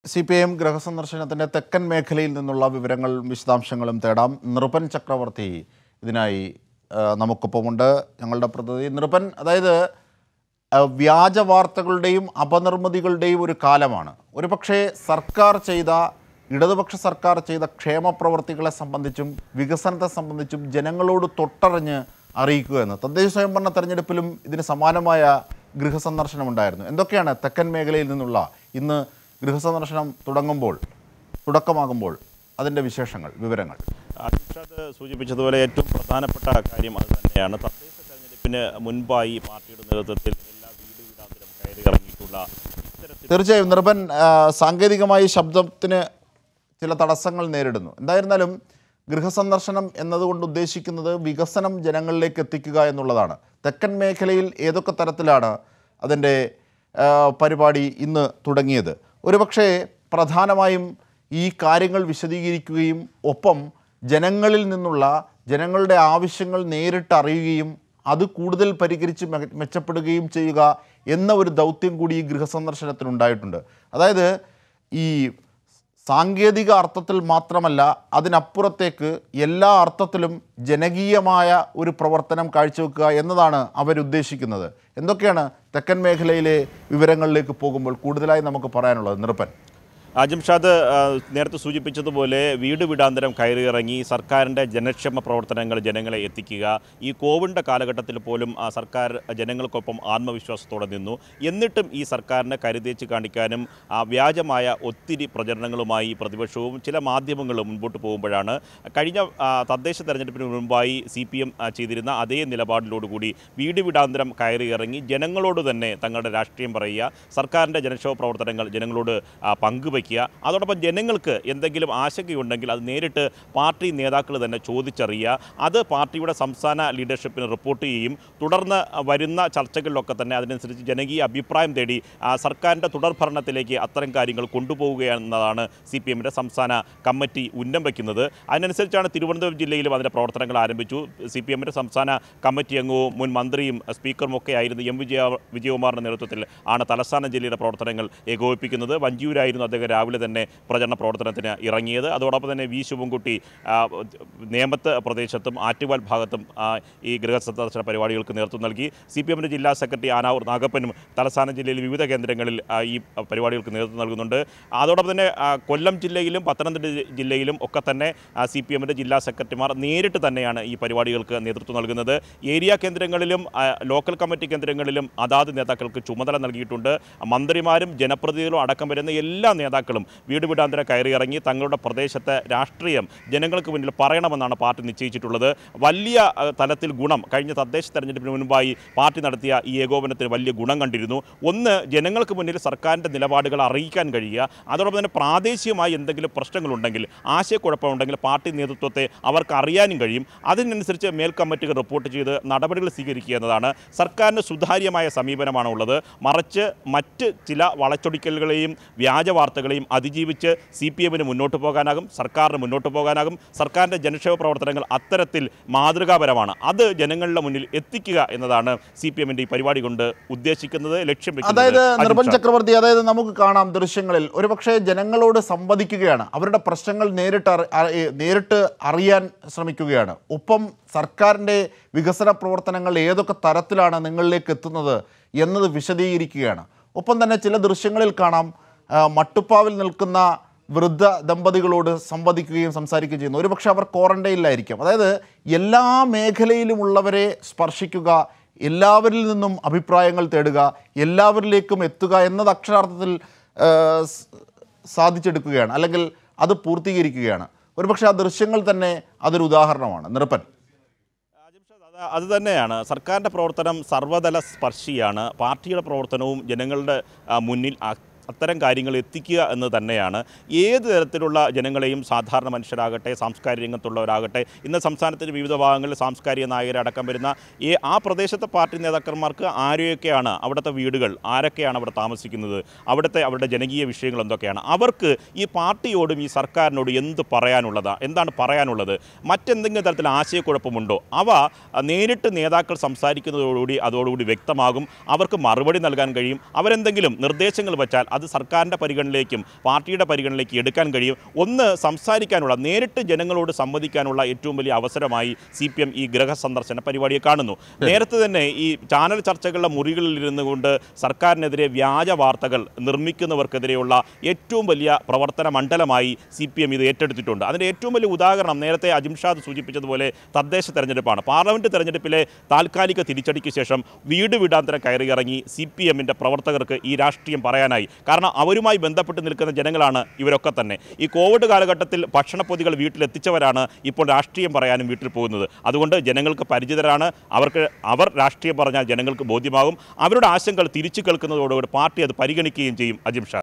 C P M ഗൃഹസന്ദർശനത്തിൻ്റെ തെക്കൻ മേഖലയിൽ നിന്നുള്ള വിവരങ്ങളും വിശദാംശങ്ങളും തേടാം നൃപൻ ചക്രവർത്തി ഇതിനായി ആ, നമുക്കൊപ്പമുണ്ട് ഞങ്ങളുടെ പ്രതിനിധി നൃപൻ അതായത് ആ, വ്യാജ വാർത്തകളുടെയും അപനിർമ്മിതികളുടെയും ഒരു കാലമാണ് ഒരുപക്ഷെ സർക്കാർ ചെയ്ത ഇടതുപക്ഷ സർക്കാർ ചെയ്ത ക്ഷേമ പ്രവർത്തികളെ സംബന്ധിച്ചും വികസനത്തെ സംബന്ധിച്ചും ജനങ്ങളോട് തൊട്ടറിഞ്ഞ് അറിയിക്കുക എന്ന് തദ്ദേശ സ്വയംഭരണ തെരഞ്ഞെടുപ്പിലും ഇതിന് സമാനമായ ഗൃഹസന്ദർശനം ഉണ്ടായിരുന്നു എന്തൊക്കെയാണ് തെക്കൻ മേഖലയിൽ നിന്നുള്ള ഇന്ന് ഗൃഹസന്ദർശനം തുടങ്ങുമ്പോൾ തുടക്കമാകുമ്പോൾ അതിൻ്റെ വിശേഷങ്ങൾ വിവരങ്ങൾ അജിത് സൂചിപ്പിച്ചതുപോലെ ഏറ്റവും പ്രധാനപ്പെട്ട കാര്യം അത് തന്നെയാണ് തദ്ദേശ തെരഞ്ഞെടുപ്പിന് മുൻപായി പാർട്ടിയുടെ നേതൃത്വത്തിൽ എല്ലാ വീട് വീടാന്തരം കയറി ഇറങ്ങിയിട്ടുള്ള ഇത്തരത്തിൽ തീർച്ചയായും നിർഭൻ ആ, സാങ്കേതികമായി ശബ്ദത്തിന് ചില തടസ്സങ്ങൾ നേരിടുന്നു എന്തായിരുന്നാലും ഗൃഹസന്ദർശനം എന്നതുകൊണ്ട് ഉദ്ദേശിക്കുന്നത് വികസനം ജനങ്ങളിലേക്ക് എത്തിക്കുക എന്നുള്ളതാണ് തെക്കൻ മേഖലയിൽ ഏതൊക്കെ തരത്തിലാണ് അതിൻ്റെ ആ, പരിപാടി ഇന്ന് തുടങ്ങിയത് ഒരുപക്ഷെ പ്രധാനമായും ഈ കാര്യങ്ങൾ വിശദീകരിക്കുകയും ഒപ്പം ജനങ്ങളിൽ നിന്നുള്ള ജനങ്ങളുടെ ആവശ്യങ്ങൾ നേരിട്ട് അറിയുകയും അത് കൂടുതൽ പരിഹരിച്ച് മെ- മെച്ചപ്പെടുകയും ചെയ്യുക എന്ന ഒരു ദൗത്യം കൂടി ഈ ഗൃഹസന്ദർശനത്തിനുണ്ടായിട്ടുണ്ട് അതായത് ഈ സാങ്കേതിക അർത്ഥത്തിൽ മാത്രമല്ല അതിനപ്പുറത്തേക്ക് എല്ലാ അർത്ഥത്തിലും ജനകീയമായ ഒരു പ്രവർത്തനം കാഴ്ചവെക്കുക എന്നതാണ് അവരുദ്ദേശിക്കുന്നത് എന്തൊക്കെയാണ് തെക്കൻ മേഖലയിലെ വിവരങ്ങളിലേക്ക് പോകുമ്പോൾ കൂടുതലായി നമുക്ക് പറയാനുള്ളത് നിർപ്പൻ അജംഷാദ് ആ, നേരത്തെ സൂചിപ്പിച്ചതുപോലെ വീട് വീടാന്തരം കയറി ഇറങ്ങി സർക്കാരിൻ്റെ ജനക്ഷേമ പ്രവർത്തനങ്ങൾ ജനങ്ങളെ എത്തിക്കുക ഈ കോവിഡിൻ്റെ കാലഘട്ടത്തിൽ പോലും ആ സർക്കാർ ജനങ്ങൾക്കൊപ്പം ആത്മവിശ്വാസത്തോടെ നിന്നു എന്നിട്ടും ഈ സർക്കാരിനെ കരുതേച്ച് കാണിക്കാനും ആ, വ്യാജമായ ഒത്തിരി പ്രചരണങ്ങളുമായി പ്രതിപക്ഷവും ചില മാധ്യമങ്ങളും മുൻപോട്ട് പോകുമ്പോഴാണ് കഴിഞ്ഞ ആ, തദ്ദേശ തെരഞ്ഞെടുപ്പിന് മുൻപായി സി പി എം ചെയ്തിരുന്ന അതേ നിലപാടിലോടുകൂടി വീട് വീടാന്തരം കയറി ഇറങ്ങി ജനങ്ങളോട് തന്നെ തങ്ങളുടെ രാഷ്ട്രീയം പറയുക സർക്കാരിൻ്റെ ജനക്ഷേമ പ്രവർത്തനങ്ങൾ ജനങ്ങളോട് ആ, പങ്കുവയ്ക്കുക അതോടൊപ്പം ജനങ്ങൾക്ക് എന്തെങ്കിലും ആശങ്കയുണ്ടെങ്കിൽ അത് നേരിട്ട് പാർട്ടി നേതാക്കൾ തന്നെ ചോദിച്ചറിയുക അത് പാർട്ടിയുടെ സംസ്ഥാന ലീഡർഷിപ്പിന് റിപ്പോർട്ട് ചെയ്യും തുടർന്ന് വരുന്ന ചർച്ചകളിലൊക്കെ തന്നെ അതിനനുസരിച്ച് ജനകീയ അഭിപ്രായം തേടി ആ, സർക്കാരിൻ്റെ തുടർഭരണത്തിലേക്ക് അത്തരം കാര്യങ്ങൾ കൊണ്ടുപോവുകയെന്നതാണ് സി പി എമ്മിൻ്റെ സംസ്ഥാന കമ്മിറ്റി ഉന്നം വയ്ക്കുന്നത് അതിനനുസരിച്ചാണ് തിരുവനന്തപുരം ജില്ലയിലും അതിൻ്റെ പ്രവർത്തനങ്ങൾ ആരംഭിച്ചു സി പി എമ്മിൻ്റെ സംസ്ഥാന കമ്മിറ്റി അംഗവും മുൻ മന്ത്രിയും സ്പീക്കറും ഒക്കെ ആയിരുന്നു എം വിജയ വിജയകുമാറിൻ്റെ നേതൃത്വത്തിൽ ആണ് തലസ്ഥാന ജില്ലയുടെ പ്രവർത്തനങ്ങൾ ഏകോപിപ്പിക്കുന്നത് വഞ്ചിയൂരായിരുന്നു അദ്ദേഹം രാവിലെ തന്നെ പ്രചരണ പ്രവർത്തനത്തിന് ഇറങ്ങിയത് അതോടൊപ്പം തന്നെ വി ശിവൻകുട്ടി ആ, നേമത്ത് പ്രദേശത്തും ആറ്റുവാൽ ഭാഗത്തും ആ, ഈ ഗൃഹസന്ദർശന പരിപാടികൾക്ക് നേതൃത്വം നൽകി സി പി എമ്മിൻ്റെ ജില്ലാ സെക്രട്ടറി ആനാവൂർ നാഗപ്പനും തലസ്ഥാന ജില്ലയിൽ വിവിധ കേന്ദ്രങ്ങളിൽ ആ, ഈ പരിപാടികൾക്ക് നേതൃത്വം നൽകുന്നുണ്ട് അതോടൊപ്പം തന്നെ ആ, കൊല്ലം ജില്ലയിലും പത്തനംതിട്ട ജി- ജില്ലയിലും ഒക്കെ തന്നെ സി പി എമ്മിൻ്റെ ജില്ലാ സെക്രട്ടറിമാർ നേരിട്ട് തന്നെയാണ് ഈ പരിപാടികൾക്ക് നേതൃത്വം നൽകുന്നത് ഏരിയ കേന്ദ്രങ്ങളിലും ആ, ലോക്കൽ കമ്മിറ്റി കേന്ദ്രങ്ങളിലും അതാത് നേതാക്കൾക്ക് ചുമതല നൽകിയിട്ടുണ്ട് മന്ത്രിമാരും ജനപ്രതിനിധികളും അടക്കം വരുന്ന എല്ലാ നേതാക്കളും വീട് വീടാന്തരം കയറി ഇറങ്ങി തങ്ങളുടെ പ്രദേശത്തെ രാഷ്ട്രീയം ജനങ്ങൾക്ക് മുന്നിൽ പറയണമെന്നാണ് പാർട്ടി നിശ്ചയിച്ചിട്ടുള്ളത് വലിയ ആ, തലത്തിൽ ഗുണം കഴിഞ്ഞ തദ്ദേശ തെരഞ്ഞെടുപ്പിന് മുൻപായി പാർട്ടി നടത്തിയ ഈ ഏകോപനത്തിന് വലിയ ഗുണം കണ്ടിരുന്നു ഒന്ന് ജനങ്ങൾക്ക് മുന്നിൽ സർക്കാരിൻ്റെ നിലപാടുകൾ അറിയിക്കാൻ കഴിയുക അതോടൊപ്പം തന്നെ പ്രാദേശികമായി എന്തെങ്കിലും പ്രശ്നങ്ങളുണ്ടെങ്കിൽ ആശയക്കുഴപ്പമുണ്ടെങ്കിൽ പാർട്ടി നേതൃത്വത്തെ അവർക്ക് അറിയാനും കഴിയും അതിനനുസരിച്ച് മേൽ കമ്മിറ്റികൾ റിപ്പോർട്ട് ചെയ്ത് നടപടികൾ സ്വീകരിക്കുക എന്നതാണ് സർക്കാരിന് സുതാര്യമായ സമീപനമാണ് ഉള്ളത് മറിച്ച് മറ്റ് ചില വളച്ചൊടിക്കലുകളെയും വ്യാജ വാർത്തകളെയും അതിജീവിച്ച് സി പി എമ്മിന് മുന്നോട്ട് പോകാനാകും സർക്കാരിന് മുന്നോട്ട് പോകാനാകും സർക്കാരിൻ്റെ ജനക്ഷേമ പ്രവർത്തനങ്ങൾ അത്തരത്തിൽ മാതൃകാപരമാണ് അത് ജനങ്ങളുടെ മുന്നിൽ എത്തിക്കുക എന്നതാണ് സി പി എമ്മിൻ്റെ ഈ പരിപാടി കൊണ്ട് ഉദ്ദേശിക്കുന്നത് ലക്ഷ്യം വെക്കുന്നത്. അതായത് അജിത് നിർഭൻ ഷാ. ചക്രവർത്തി അതായത് നമുക്ക് കാണാം ദൃശ്യങ്ങളിൽ ഒരുപക്ഷെ ജനങ്ങളോട് സംവദിക്കുകയാണ് അവരുടെ പ്രശ്നങ്ങൾ നേരിട്ട് അറി- അറി- നേരിട്ട് അറിയാൻ ശ്രമിക്കുകയാണ് ഒപ്പം സർക്കാരിൻ്റെ വികസന പ്രവർത്തനങ്ങൾ ഏതൊക്കെ തരത്തിലാണ് നിങ്ങളിലേക്ക് എത്തുന്നത് എന്നത് വിശദീകരിക്കുകയാണ് ഒപ്പം തന്നെ ചില ദൃശ്യങ്ങളിൽ കാണാം ആ, മട്ടുപ്പാവിൽ നിൽക്കുന്ന വൃദ്ധ ദമ്പതികളോട് സംവദിക്കുകയും സംസാരിക്കുകയും ചെയ്യുന്നു ഒരുപക്ഷെ അവർ ക്വാറന്റൈനിലായിരിക്കും അതായത് എല്ലാ മേഖലയിലുമുള്ളവരെ സ്പർശിക്കുക എല്ലാവരിൽ നിന്നും അഭിപ്രായങ്ങൾ തേടുക എല്ലാവരിലേക്കും എത്തുക എന്നത് അക്ഷരാർത്ഥത്തിൽ ആ, സ്- സാധിച്ചെടുക്കുകയാണ് അല്ലെങ്കിൽ അത് പൂർത്തീകരിക്കുകയാണ് ഒരുപക്ഷെ ആ ദൃശ്യങ്ങൾ തന്നെ അതൊരു ഉദാഹരണമാണ് നിർപ്പൻ അജിംഷാദ്, അത് അത് തന്നെയാണ് സർക്കാരിൻ്റെ പ്രവർത്തനം സർവ്വതല സ്പർശിയാണ് പാർട്ടിയുടെ പ്രവർത്തനവും ജനങ്ങളുടെ ആ, മുന്നിൽ അ- അത്തരം കാര്യങ്ങൾ എത്തിക്കുക എന്ന് തന്നെയാണ് ഏത് തരത്തിലുള്ള ജനങ്ങളെയും സാധാരണ മനുഷ്യരാകട്ടെ സാംസ്കാരിക രംഗത്തുള്ളവരാകട്ടെ ഇന്ന് സംസ്ഥാനത്തിൻ്റെ വിവിധ ഭാഗങ്ങളിൽ സാംസ്കാരിക നായകരടക്കം വരുന്ന ഈ ആ പ്രദേശത്തെ പാർട്ടി നേതാക്കന്മാർക്ക് ആരെയൊക്കെയാണ് അവിടുത്തെ വീടുകൾ ആരൊക്കെയാണ് അവിടെ താമസിക്കുന്നത് അവിടുത്തെ അവരുടെ ജനകീയ വിഷയങ്ങൾ എന്തൊക്കെയാണ് അവർക്ക് ഈ പാർട്ടിയോടും ഈ സർക്കാരിനോടും എന്ത് പറയാനുള്ളതാണ് എന്താണ് പറയാനുള്ളത് മറ്റെന്തെങ്കിലും തരത്തിൽ ആശയക്കുഴപ്പമുണ്ടോ അവ അഹ്, നേരിട്ട് നേതാക്കൾ സംസാരിക്കുന്നതോടുകൂടി അതോടുകൂടി വ്യക്തമാകും അവർക്ക് മറുപടി നൽകാൻ കഴിയും അവരെന്തെങ്കിലും നിർദ്ദേശങ്ങൾ വെച്ചാൽ അത് സർക്കാരിൻ്റെ പരിഗണനയിലേക്കും പാർട്ടിയുടെ പരിഗണനയിലേക്ക് എടുക്കാൻ കഴിയും ഒന്ന് സംസാരിക്കാനുള്ള നേരിട്ട് ജനങ്ങളോട് സംവദിക്കാനുള്ള ഏറ്റവും വലിയ അവസരമായി സി പി എം ഈ ഗ്രഹ സന്ദർശന പരിപാടിയെ കാണുന്നു നേരത്തെ തന്നെ ഈ ചാനൽ ചർച്ചകളുടെ മുറികളിൽ ഇരുന്നു കൊണ്ട് സർക്കാരിനെതിരെ വ്യാജ വാർത്തകൾ നിർമ്മിക്കുന്നവർക്കെതിരെയുള്ള ഏറ്റവും വലിയ പ്രവർത്തന മണ്ഡലമായി സി പി എം ഇത് ഏറ്റെടുത്തിട്ടുണ്ട് അതിൻ്റെ ഏറ്റവും വലിയ ഉദാഹരണം നേരത്തെ അജിംഷാദ് സൂചിപ്പിച്ചതുപോലെ തദ്ദേശ തെരഞ്ഞെടുപ്പാണ് പാർലമെൻറ്റ് തെരഞ്ഞെടുപ്പിലെ താൽക്കാലിക തിരിച്ചടിക്ക് ശേഷം വീട് വീടാന്തരം കയറിയിറങ്ങി സി പി എമ്മിൻ്റെ പ്രവർത്തകർക്ക് ഈ രാഷ്ട്രീയം പറയാനായി കാരണം അവരുമായി ബന്ധപ്പെട്ട് നിൽക്കുന്ന ജനങ്ങളാണ് ഇവരൊക്കെ തന്നെ ഈ കോവിഡ് കാലഘട്ടത്തിൽ ഭക്ഷണപ്പൊതികൾ വീട്ടിലെത്തിച്ചവരാണ് ഇപ്പോൾ രാഷ്ട്രീയം പറയാനും വീട്ടിൽ പോകുന്നത് അതുകൊണ്ട് ജനങ്ങൾക്ക് പരിചിതരാണ് അവർക്ക് അവർ രാഷ്ട്രീയം പറഞ്ഞാൽ ജനങ്ങൾക്ക് ബോധ്യമാകും അവരുടെ ആശങ്കകൾ തിരിച്ചു കേൾക്കുന്നതോടുകൂടി പാർട്ടി അത് പരിഗണിക്കുകയും ചെയ്യും അജിംഷാ